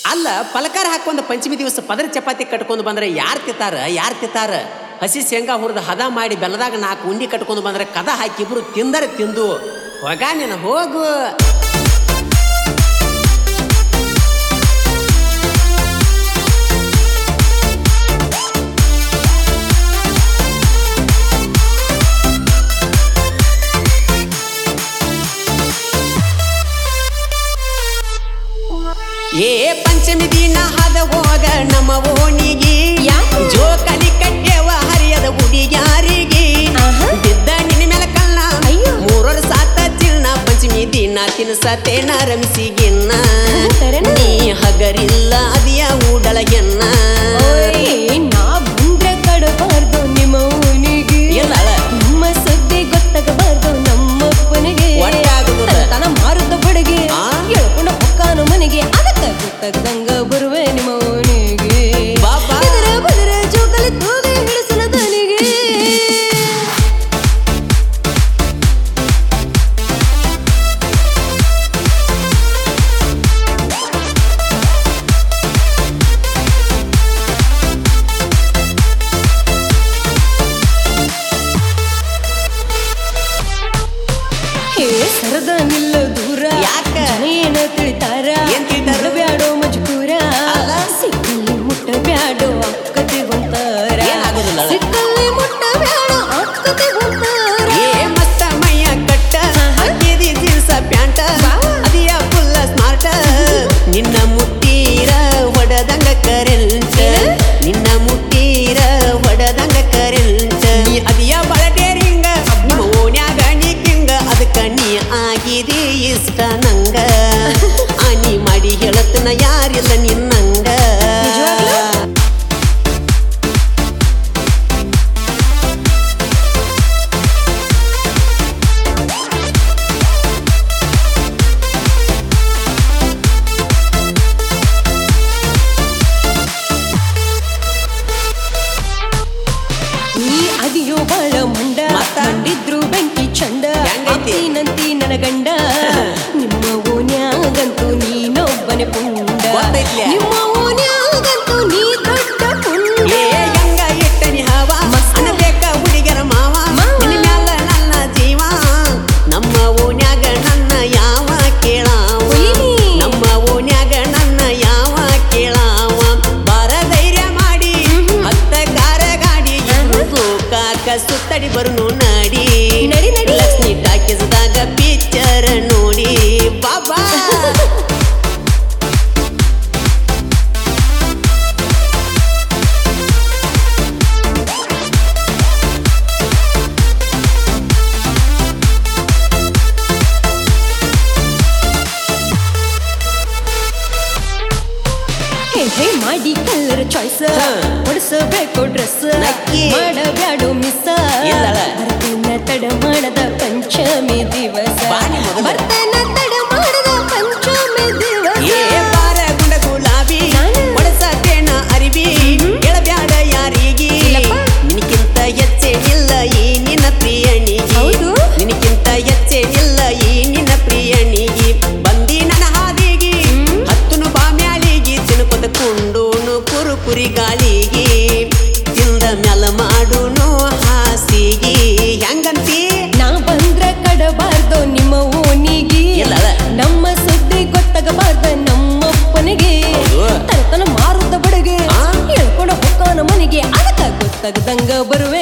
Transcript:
ಅಲ್ಲ ಪಲಕಾರ ಹಾಕೊಂಡ್ ಪಂಚಮಿ ದಿವಸ ಪದರ ಚಪಾತಿ ಕಟ್ಕೊಂಡು ಬಂದ್ರೆ ಯಾರು ತಿತ್ತಾರ ಯಾರು ತಿತ್ತಾರ ಹಸಿ ಶೇಂಗಾ ಹುರಿದು ಹದ ಮಾಡಿ ಬೆಲ್ಲದಾಗ ನಾಲ್ಕು ಉಂಡಿ ಕಟ್ಕೊಂಡು ಬಂದ್ರೆ ಕದ ಹಾಕಿ ಇಬ್ರು ತಿಂದರೆ ತಿಂದು ಹೊಗ ನೀನು ಹೋಗು ಏ ಪಂಚಮಿ ದಿನ ಹದ ಹೋಗ ನಮ್ಮ ಓಣಿಗೆ ಯಾಕೆ? ಜೋಕಲಿ ಕಟ್ಟೆವ ಹರಿಯದ ಹುಡುಗ್ಯಾರಿಗೆ ಆಹಾ. ಬಿದ್ದ ನಿನ್ನ ಮೇಲೆ ಕಳ್ಳ ಅಯ್ಯೋ. ಮೂರರ ಸಾತ ಚಿನ್ನ ಪಂಚಮಿ ದಿನ ತಿನ್ಸತೇನ ರಮಿಸಿಗಿನ್ನ ಕರೆನ? ನೀ ಹಗರಿಲ್ಲ ಅದಿಯ ಊಡಳಗೆನ್ನ ಓಯ್, ನಾ ಬಂದ್ರೆ ಕಡಬಾರ್ದು ನಿಮ್ಮ ಊನಿಗೆ ಇಲ್ಲ ನಮ್ಮ ಸುದ್ದಿ ಗೊತ್ತಾಗಬಾರ್ದು ನಮ್ಮಪ್ಪನಿಗೆ ಒಟ್ಟಾಗುವುದ? ತನ ಮಾರುತ್ತ ಬಡಗೆ ಆ? ಎಳ್ಕೊಂಡ ಹೊಕ್ಕಾನು ಮನೆಗೆ ಅದಕ್ಕ ಗೊತ್ತಾಗದಂಗ ಬರುವೆ ನಿಮ್ಮ ಓಣಿಗೆ ಬಾಬಾ. ಬೆದರ ಬದರ ಜೋಕಲಿ ತೂಗಿ ಹಿಡಿಸಲ ದನಿಗೆ ಹೇ ಸರದ ನಿಲ್ಲ ದೂರ ಯಾಕ? ಜನ ಏನ ತಿಳಿತಾರ ಏನ್ ತಿಳಿತಾರ? ಬ್ಯಾಡೋ ಮಜ್ಕೂರ ಅಲ್ಲ? ಸಿಕ್ಕಲ್ಲಿ ಮುಟ್ಟ ಬ್ಯಾಡೋ ಅಕ್ಕತಿ ಹೊಂತಾರ ಏನಾಗೋದಿಲ್ಲ ಅಲ್ಲ? ಸಿಕ್ಕಲ್ಲಿ ಮುಟ್ಟ ಬ್ಯಾಡೋ ಅಕ್ಕತಿ ಹೊಂತಾರ ಏ ಮಸ್ತ ಮೈಯ ಕಟ್ಟ ಹಾಕಿದಿ ಜೀನ್ಸ ಪ್ಯಾಂಟ ವಾವ್. ಅದಿಯ ಫುಲ್ಲ ಸ್ಮಾರ್ಟ ನಿನ್ನ ಮುಟ್ಟೀರ ಒಡದಂಗ ಕರೆಂಟ ನಿನ್ನ ಮುಟ್ಟೀರ ಒಡದಂಗ ಕರೆಂಟ ನೀ ಅದಿಯ ಬಳ ಡೇರಿಂಗ ನಿಮ್ಮ ಓಣ್ಯಾಗ ನೀ ಕಿಂಗ ಅದಕ್ಕ ನೀ ಆಗಿದಿ ಇಷ್ಟ ನಂಗ ಆನಿ ಮಾಡಿ ಹೇಳತ್ತನ ಯಾರಿಲ್ಲ ನಿನ್ನಂಗ ನಿಜವಾಗ್ಲೂ? ನೀ ಅದಿಯೋ ಬಾಳ ಮುಂಡ ಮತ್ತ? ಮಂಡಿದ್ರು ಬೆಂಕಿ ಚಂಡ ಹೆಂಗೈತಿ? ನಂತಿ ನನ್ನ ಗಂಡ ನಿಮ್ಮ ಓನ್ಯಾಗಂತೂ ನೀನೊಬ್ಬನೇ ಪುಂಡ ಗೊತ್ತೈತ್ಲೆ? ನಿಮ್ಮ ಓನ್ಯಾಗಂತೂ ನೀ ದೊಡ್ಡ ಪುಂಡ ಏ ಹೆಂಗ ಇಟ್ಟನಿ ಹವ ಮಸ್ತ. ಅನಬೇಕ ಹುಡುಗರ ಮಾವ ಮಾವ. ನಿನ್ನ ಮ್ಯಾಲ ನನ್ನ ಜೀವ ನಮ್ಮ ಓನ್ಯಾಗ ನನ್ನ ಯಾವ ಕೇಳಾವ ಒಯ್ನಿ. ನಮ್ಮ ಓನ್ಯಾಗ ನನ್ನ ಯಾವ ಕೇಳಾವ ಬಾರ ಧೈರ್ಯ ಮಾಡಿ ಹತ್ತ ಕಾರ ಗಾಡಿ ಕಾಕ ಸುತ್ತಡಿ ಬರುನು ನಾಡಿ ನಡಿ, ನಡಿ. ಲಕ್ಷ್ಮಿ ಟಾಕಿಸ್ದಾಗ ಪಿಕ್ಚರ್ ನೋಡಿ ಬಾಬಾ ಹೇ ಹೇ ಮಾಡಿ ಕಲ್ಲರ್ ಚಾಯ್ಸ್ ಹಾ. ಹೊಡಿಸಬೇಕು ಡ್ರೆಸ್ ನಕ್ಕಿ. ಮಾಡಬ್ಯಾಡು ಮಿಸ್ ಇಲ್ಲಳ. ಬರ್ತೇನ ತಡ ಮಾಡದ ಪಂಚಮಿ ದಿವಸ ಬಾನಿ ಮೊದಲು. ಬರ್ತೇನ ತಡ ಮಾಡದ ಪಂಚಮಿ ದಿವಸ ಏ ಬಾರ ಗುಂಡ ಗುಲಾಬಿ ನಾನು. ಒಡಸತೇನ ಅರಿವಿ ಹೇಳಬ್ಯಾಡ ಯಾರಿಗಿ ಇಲ್ಲಪ್ಪ. ನಿನಕ್ಕಿಂತ ಹೆಚ್ಚೇನಿಲ್ಲ ಈ ನಿನ್ನ ಪ್ರಿಯಣಿಗಿ ಹೌದು? ನಿನಕ್ಕಿಂತ ಹೆಚ್ಚೇನಿಲ್ಲ ಈ ನಿನ್ನ ಪ್ರಿಯಣಿಗಿ ಬಂದಿ ನನ್ನ ಹಾದಿಗಿ ಹತ್ತುನು ಬಾಮ್ಯಾಲಿಗಿ ತಿನ್ಕೊತ ಕುಂಡೂನು ಕುರು ಕುರಿ ಗಾಳಿಗಿ ತಿಂದ ಮ್ಯಾಲ ಮಾಡುನು ಹಾಸಿಗಿ ಹೆಂಗಂತಿ ನಾ ಬಂದ್ರ ಕಡಬಾರ್ದು ನಿಮ್ಮ ಓನಿಗೆ ಇಲ್ಲಳ. ನಮ್ಮ ಸುದ್ದಿ ಗೊತ್ತಾಗಬಾರ್ದ ನಮ್ಮಪ್ಪನಿಗೆ ಹೌದು. ತರತನ ಮಾರುತ್ತ ಬಡಗೆ ಆ? ಹೇಳ್ಕೊಂಡು ಹೊಕ್ಕಾನ ಮನೆಗೆ ಅದಕ್ಕ ಗೊತ್ತಾಗದಂಗ ಬರುವೆ